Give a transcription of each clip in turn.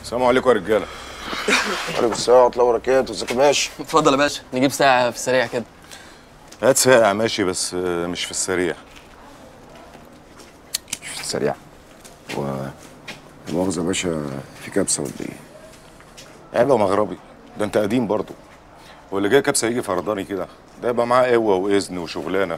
السلام عليكم يا رجاله وعليكم السلام ورحمه الله وبركاته ازيك يا باشا اتفضل يا باشا نجيب ساعة في السريع كده هات ساقع ماشي بس آه، مش في السريع سريع و المؤاخذة يا باشا في كبسة ولا ايه؟ عيب يا مغربي ده انت قديم برضه واللي جاي كبسه يجي فرداني كده ده يبقى معاه قوه واذن وشغلانه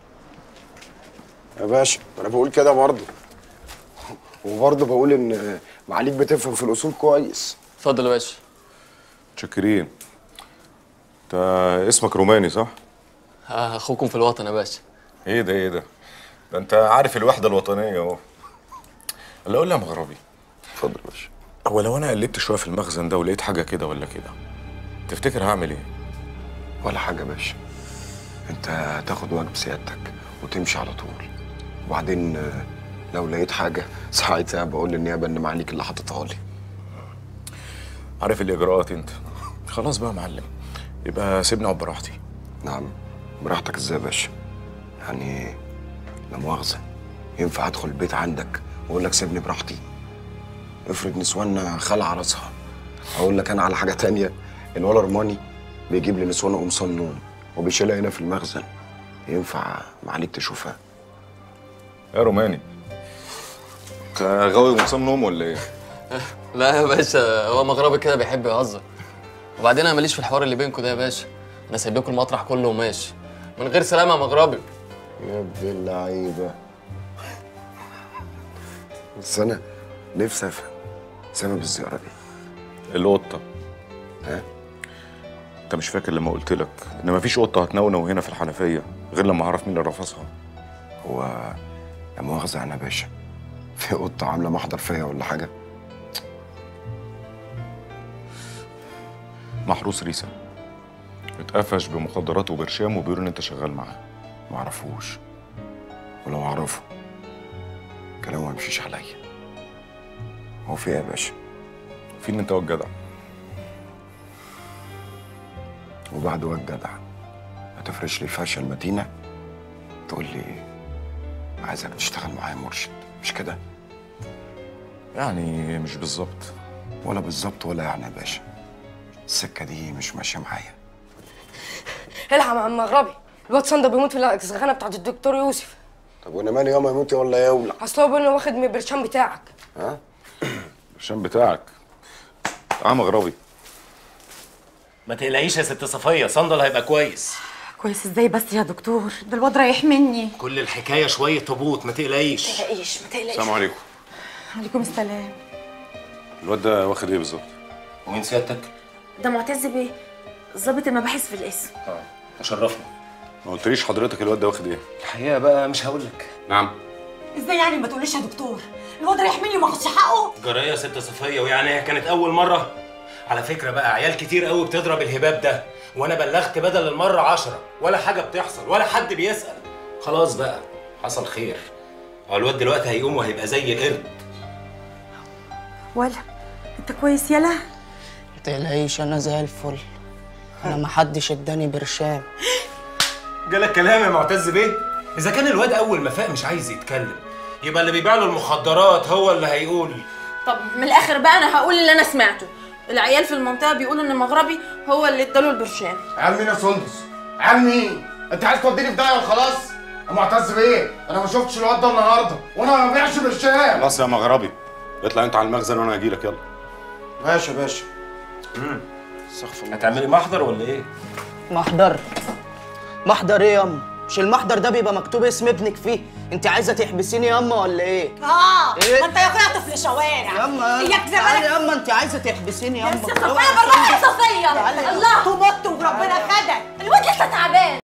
يا باشا انا بقول كده برضه وبرضه بقول ان معاليك بتفهم في الاصول كويس اتفضل يا باشا متشكرين انت اسمك روماني صح؟ آه، اخوكم في الوطن يا باشا ايه ده ايه ده؟ ده انت عارف الوحده الوطنيه اهو اللي اقول لي يا مغربي اتفضل يا باشا هو لو انا قلبت شويه في المخزن ده ولقيت حاجه كده ولا كده تفتكر هعمل ايه؟ ولا حاجة يا باشا انت هتاخد واجب سيادتك وتمشي على طول وبعدين آه، لو لقيت حاجة ساعتها بقول للنيابة ان معاليك اللي حاططها لي عارف الاجراءات انت خلاص بقى يا معلم يبقى سيبني اقعد براحتي نعم براحتك ازاي يا باشا يعني لا مؤاخذة ينفع ادخل البيت عندك واقول لك سيبني براحتي افرض نسواننا خلع راسها اقول لك انا على حاجة تانية الولا رماني بيجيب لي نسوانه قمصان نوم وبيشيلها هنا في المخزن ينفع معاليك تشوفها يا روماني انت غاوي قمصان نوم ولا ايه؟ لا يا باشا هو مغربي كده بيحب يهزر وبعدين انا ماليش في الحوار اللي بينكم ده يا باشا انا سايب لكم المطرح كله وماشي من غير سلامة يا مغربي يا ابن اللعيبة بس انا نفسي افهم سبب الزيارة دي القطه ها؟ انت مش فاكر لما قلت لك ان مفيش قطه هتنونو هنا في الحنفيه غير لما اعرف مين اللي رفضها هو لا مؤاخذة أنا باشا في قطة عاملة محضر فيا ولا حاجة محروس ريسا اتقفش بمخدرات وبرشام وبيقولوا ان انت شغال معاه معرفوش ولو أعرفه كلامه ما يمشيش عليا هو في إيه يا باشا في ان انت واد جدع وبعد واد جدع هتفرش لي فاشة المدينة تقول لي عايزك تشتغل معايا مرشد مش كده يعني مش بالظبط ولا بالظبط ولا يعني يا باشا السكة دي مش ماشية معايا الحق مع المغربي الواد صندوق بيموت في الزغانه بتاعت الدكتور يوسف طب وانا مالي ياما يموت ولا يولع اصل هو بيقول انه واخد من البرشام بتاعك ها البرشام بتاعك تعال مغربي ما تقلقيش يا ست صفية صندل هيبقى كويس كويس ازاي بس يا دكتور ده الواد رايح مني كل الحكاية شوية هبوط ما تقلقيش تقلقيش ما تقلقيش السلام عليكم عليكم السلام الواد ده واخد ايه بالظبط ومين سيادتك؟ ده معتز بيه ضابط المباحث في القسم اه تشرفنا ما قلتليش حضرتك الواد ده واخد ايه الحقيقة بقى مش هقول لك نعم ازاي يعني ما تقوليش يا دكتور الواد رايح مني وما خدش حقه جراية يا ست صفية ويعني هي كانت أول مرة على فكرة بقى عيال كتير قوي بتضرب الهباب ده وأنا بلغت بدل المرة عشرة ولا حاجة بتحصل ولا حد بيسأل خلاص بقى حصل خير هو الواد دلوقتي هيقوم وهيبقى زي القرد ولا انت كويس يلا متقلقيش انا زي الفل انا محدش اداني برشام جالك كلام يا معتز بيه اذا كان الواد اول ما فاق مش عايز يتكلم يبقى اللي بيبيع له المخدرات هو اللي هيقول طب من الاخر بقى انا هقول اللي انا سمعته العيال في المنطقه بيقولوا ان مغربي هو اللي اداله البرشام عيال مين يا سندس؟ عيال مين؟ انت عايز توديني في داهيه وخلاص؟ يا معتز بيه انا ما شفتش الواد ده النهارده وانا ما ببيعش برشام خلاص يا مغربي اطلع انت على المخزن وانا هجيلك يلا ماشي يا باشا استغفر الله هتعملي محضر ولا ايه محضر محضر ايه ياما مش المحضر ده بيبقى مكتوب اسم ابنك فيه انت عايزه تحبسيني ياما ولا ايه اه إيه؟ ما انت يا اخويا طفل شوارع ياما اياك تعالي زمانك ياما انت عايزه تحبسيني ياما يا ست صفيه اوعي بالراحه يا تعالي. صفيه الله تموت وربنا خدك الواد لسه تعبان